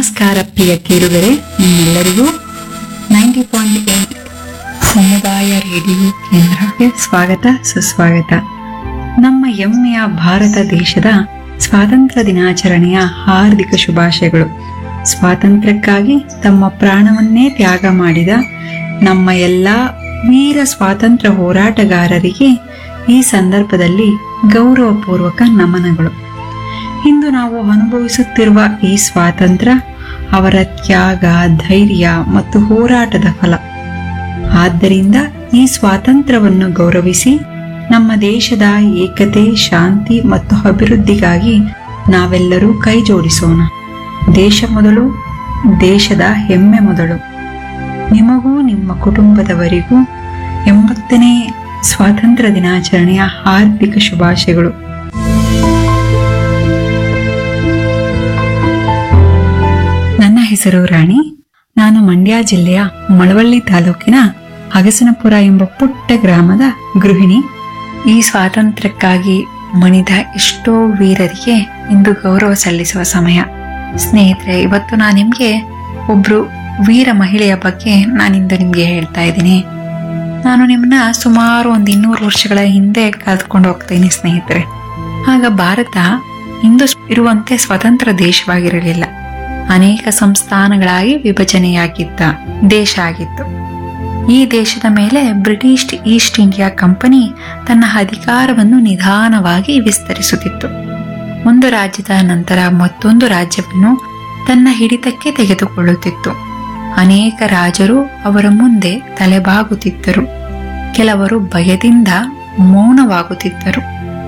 ನಮಸ್ಕಾರ ಪ್ರಿಯ ಕೇಳುಗರೆ ನಿಮ್ಮೆಲ್ಲರಿಗೂ ನೈಂಟಿ ಪಾಯಿಂಟ್ ಏಟ್ ಸಮುದಾಯ ರೇಡಿಯೋ ಕೇಂದ್ರಕ್ಕೆ ಸ್ವಾಗತ ಸುಸ್ವಾಗತ ನಮ್ಮ ಹೆಮ್ಮೆಯ ಭಾರತ ದೇಶದ ಸ್ವಾತಂತ್ರ್ಯ ದಿನಾಚರಣೆಯ ಹಾರ್ದಿಕ ಶುಭಾಶಯಗಳು ಸ್ವಾತಂತ್ರ್ಯಕ್ಕಾಗಿ ತಮ್ಮ ಪ್ರಾಣವನ್ನೇ ತ್ಯಾಗ ಮಾಡಿದ ನಮ್ಮ ಎಲ್ಲ ವೀರ ಸ್ವಾತಂತ್ರ್ಯ ಹೋರಾಟಗಾರರಿಗೆ ಈ ಸಂದರ್ಭದಲ್ಲಿ ಗೌರವಪೂರ್ವಕ ನಮನಗಳು ಇಂದು ನಾವು ಅನುಭವಿಸುತ್ತಿರುವ ಈ ಸ್ವಾತಂತ್ರ್ಯ ಅವರ ತ್ಯಾಗ ಧೈರ್ಯ ಮತ್ತು ಹೋರಾಟದ ಫಲ ಆದ್ದರಿಂದ ಈ ಸ್ವಾತಂತ್ರ್ಯವನ್ನು ಗೌರವಿಸಿ ನಮ್ಮ ದೇಶದ ಏಕತೆ ಶಾಂತಿ ಮತ್ತು ಅಭಿವೃದ್ಧಿಗಾಗಿ ನಾವೆಲ್ಲರೂ ಕೈ ಜೋಡಿಸೋಣ ದೇಶ ಮೊದಲು ದೇಶದ ಹೆಮ್ಮೆ ಮೊದಲು ನಿಮಗೂ ನಿಮ್ಮ ಕುಟುಂಬದವರಿಗೂ ಎಂಬತ್ತನೇ ಸ್ವಾತಂತ್ರ್ಯ ದಿನಾಚರಣೆಯ ಹಾರ್ದಿಕ ಶುಭಾಶಯಗಳು ನನ್ನ ಹೆಸರು ರಾಣಿ ನಾನು ಮಂಡ್ಯ ಜಿಲ್ಲೆಯ ಮಳವಳ್ಳಿ ತಾಲೂಕಿನ ಅಗಸನಪುರ ಎಂಬ ಪುಟ್ಟ ಗ್ರಾಮದ ಗೃಹಿಣಿ ಈ ಸ್ವಾತಂತ್ರ್ಯಕ್ಕಾಗಿ ಮಣಿದ ಎಷ್ಟೋ ವೀರರಿಗೆ ಇಂದು ಗೌರವ ಸಲ್ಲಿಸುವ ಸಮಯ ಸ್ನೇಹಿತರೆ ಇವತ್ತು ನಾನು ನಿಮ್ಗೆ ಒಬ್ರು ವೀರ ಮಹಿಳೆಯ ಬಗ್ಗೆ ನಾನಿಂದು ನಿಮ್ಗೆ ಹೇಳ್ತಾ ಇದ್ದೀನಿ ನಾನು ನಿಮ್ಮನ್ನ ಸುಮಾರು ಒಂದು ಇನ್ನೂರು ವರ್ಷಗಳ ಹಿಂದೆ ಕರೆದುಕೊಂಡು ಹೋಗ್ತೀನಿ ಸ್ನೇಹಿತರೆ ಆಗ ಭಾರತ ಇಂದು ಇರುವಂತೆ ಸ್ವತಂತ್ರ ದೇಶವಾಗಿರಲಿಲ್ಲ ಅನೇಕ ಸಂಸ್ಥಾನಗಳಾಗಿ ವಿಭಜನೆಯಾಗಿದ್ದ ದೇಶ ಆಗಿತ್ತು ಈ ದೇಶದ ಮೇಲೆ ಬ್ರಿಟಿಷ್ ಈಸ್ಟ್ ಇಂಡಿಯಾ ಕಂಪನಿ ತನ್ನ ಅಧಿಕಾರವನ್ನು ನಿಧಾನವಾಗಿ ವಿಸ್ತರಿಸುತ್ತಿತ್ತು ಒಂದು ರಾಜ್ಯದ ನಂತರ ಮತ್ತೊಂದು ರಾಜ್ಯವನ್ನು ತನ್ನ ಹಿಡಿತಕ್ಕೆ ತೆಗೆದುಕೊಳ್ಳುತ್ತಿತ್ತು ಅನೇಕ ರಾಜರು ಅವರ ಮುಂದೆ ತಲೆಬಾಗುತ್ತಿದ್ದರು ಕೆಲವರು ಭಯದಿಂದ ಮೌನವಾಗುತ್ತಿದ್ದರು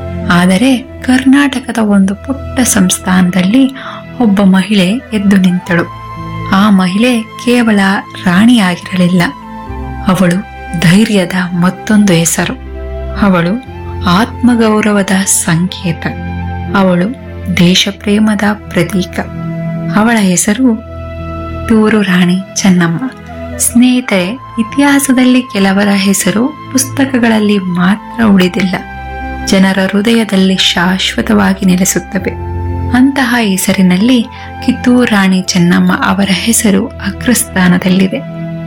ಆದರೆ ಕರ್ನಾಟಕದ ಒಂದು ಪುಟ್ಟ ಸಂಸ್ಥಾನದಲ್ಲಿ ಒಬ್ಬ ಮಹಿಳೆ ಎದ್ದು ನಿಂತಳು ಆ ಮಹಿಳೆ ಕೇವಲ ರಾಣಿಯಾಗಿರಲಿಲ್ಲ ಅವಳು ಧೈರ್ಯದ ಮತ್ತೊಂದು ಹೆಸರು ಅವಳು ಆತ್ಮಗೌರವದ ಸಂಕೇತ ಅವಳು ದೇಶಪ್ರೇಮದ ಪ್ರತೀಕ ಅವಳ ಹೆಸರು ತೂರು ರಾಣಿ ಚೆನ್ನಮ್ಮ ಸ್ನೇಹಿತರೆ ಇತಿಹಾಸದಲ್ಲಿ ಕೆಲವರ ಹೆಸರು ಪುಸ್ತಕಗಳಲ್ಲಿ ಮಾತ್ರ ಉಳಿದಿಲ್ಲ ಜನರ ಹೃದಯದಲ್ಲಿ ಶಾಶ್ವತವಾಗಿ ನೆಲೆಸುತ್ತವೆ ಅಂತಹ ಹೆಸರಿನಲ್ಲಿ ಕಿತ್ತೂರು ರಾಣಿ ಚೆನ್ನಮ್ಮ ಅವರ ಹೆಸರು ಅಗ್ರಸ್ಥಾನದಲ್ಲಿದೆ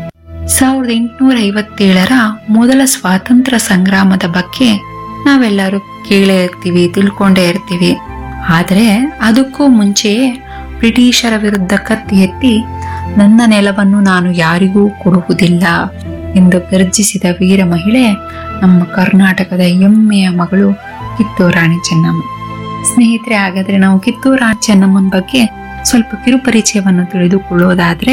ಸಾವಿರದ ಎಂಟುನೂರ ಐವತ್ತೇಳರ ಮೊದಲ ಸ್ವಾತಂತ್ರ್ಯ ಸಂಗ್ರಾಮದ ಬಗ್ಗೆ ನಾವೆಲ್ಲರೂ ಕೇಳೇ ಇರ್ತೀವಿ ತಿಳ್ಕೊಂಡೇ ಇರ್ತೀವಿ ಆದರೆ ಅದಕ್ಕೂ ಮುಂಚೆಯೇ ಬ್ರಿಟಿಷರ ವಿರುದ್ಧ ಕತ್ತಿ ಎತ್ತಿ ನನ್ನ ನೆಲವನ್ನು ನಾನು ಯಾರಿಗೂ ಕೊಡುವುದಿಲ್ಲ ಎಂದು ಗರ್ಜಿಸಿದ ವೀರ ಮಹಿಳೆ ನಮ್ಮ ಕರ್ನಾಟಕದ ಹೆಮ್ಮೆಯ ಮಗಳು ಕಿತ್ತೂರು ರಾಣಿ ಚೆನ್ನಮ್ಮ ಸ್ನೇಹಿತರೆ ಹಾಗಾದ್ರೆ ನಾವು ಕಿತ್ತೂರು ರಾಣಿ ಚೆನ್ನಮ್ಮನ ಬಗ್ಗೆ ಸ್ವಲ್ಪ ಕಿರುಪರಿಚಯವನ್ನು ತಿಳಿದುಕೊಳ್ಳೋದಾದ್ರೆ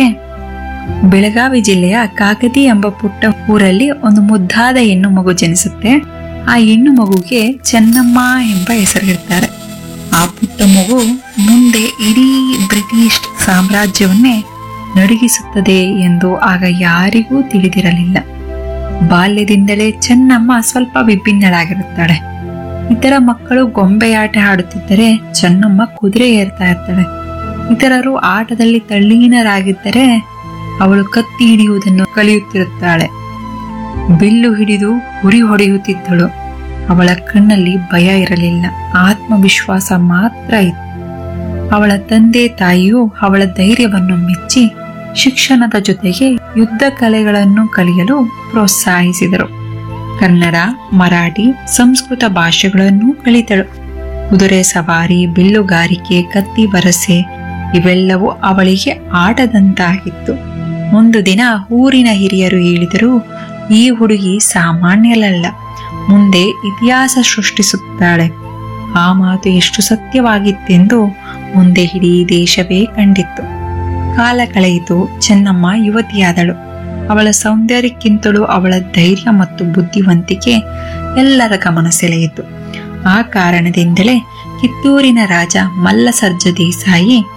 ಬೆಳಗಾವಿ ಜಿಲ್ಲೆಯ ಕಾಕತಿ ಎಂಬ ಪುಟ್ಟ ಊರಲ್ಲಿ ಒಂದು ಮುದ್ದಾದ ಹೆಣ್ಣು ಮಗು ಜನಿಸುತ್ತೆ ಆ ಹೆಣ್ಣು ಮಗುಗೆ ಚೆನ್ನಮ್ಮ ಎಂಬ ಹೆಸರಿಡ್ತಾರೆ ಆ ಪುಟ್ಟ ಮಗು ಮುಂದೆ ಇಡೀ ಬ್ರಿಟಿಷ್ ಸಾಮ್ರಾಜ್ಯವನ್ನೇ ನಡುಗಿಸುತ್ತದೆ ಎಂದು ಆಗ ಯಾರಿಗೂ ತಿಳಿದಿರಲಿಲ್ಲ ಬಾಲ್ಯದಿಂದಲೇ ಚೆನ್ನಮ್ಮ ಸ್ವಲ್ಪ ವಿಭಿನ್ನಳಾಗಿರುತ್ತಾಳೆ ಇತರ ಮಕ್ಕಳು ಗೊಂಬೆಯಾಟ ಆಡುತ್ತಿದ್ದರೆ ಚೆನ್ನಮ್ಮ ಕುದುರೆ ಏರ್ತಾ ಇರ್ತಾಳೆ ಇತರರು ಆಟದಲ್ಲಿ ತಲ್ಲೀನರಾಗಿದ್ದರೆ ಅವಳು ಕತ್ತಿ ಹಿಡಿಯುವುದನ್ನು ಕಲಿಯುತ್ತಿರುತ್ತಾಳೆ ಬಿಲ್ಲು ಹಿಡಿದು ಗುರಿ ಹೊಡೆಯುತ್ತಿದ್ದಳು ಅವಳ ಕಣ್ಣಲ್ಲಿ ಭಯ ಇರಲಿಲ್ಲ ಆತ್ಮವಿಶ್ವಾಸ ಮಾತ್ರ ಇತ್ತು ಅವಳ ತಂದೆ ತಾಯಿಯು ಅವಳ ಧೈರ್ಯವನ್ನು ಮೆಚ್ಚಿ ಶಿಕ್ಷಣದ ಜೊತೆಗೆ ಯುದ್ಧ ಕಲೆಗಳನ್ನು ಕಲಿಯಲು ಪ್ರೋತ್ಸಾಹಿಸಿದರು ಕನ್ನಡ ಮರಾಠಿ ಸಂಸ್ಕೃತ ಭಾಷೆಗಳನ್ನು ಕಲಿತಳು ಕುದುರೆ ಸವಾರಿ ಬಿಲ್ಲುಗಾರಿಕೆ ಕತ್ತಿ ಬರಸೆ ಇವೆಲ್ಲವೂ ಅವಳಿಗೆ ಆಟದಂತಾಗಿತ್ತು ಒಂದು ದಿನ ಊರಿನ ಹಿರಿಯರು ಹೇಳಿದರು ಈ ಹುಡುಗಿ ಸಾಮಾನ್ಯಲಲ್ಲ ಮುಂದೆ ಇತಿಹಾಸ ಸೃಷ್ಟಿಸುತ್ತಾಳೆ ಆ ಮಾತು ಎಷ್ಟು ಸತ್ಯವಾಗಿತ್ತೆಂದು ಮುಂದೆ ಇಡೀ ದೇಶವೇ ಕಂಡಿತ್ತು ಕಾಲ ಕಳೆಯಿತು ಚೆನ್ನಮ್ಮ ಯುವತಿಯಾದಳು ಅವಳ ಸೌಂದರ್ಯಕ್ಕಿಂತಲೂ ಅವಳ ಧೈರ್ಯ ಮತ್ತು ಬುದ್ಧಿವಂತಿಕೆ ಎಲ್ಲರ ಗಮನ ಸೆಳೆಯಿತು ಆ ಕಾರಣದಿಂದಲೇ ಕಿತ್ತೂರಿನ ರಾಜ ಮಲ್ಲಸರ್ಜ ದೇಸಾಯಿ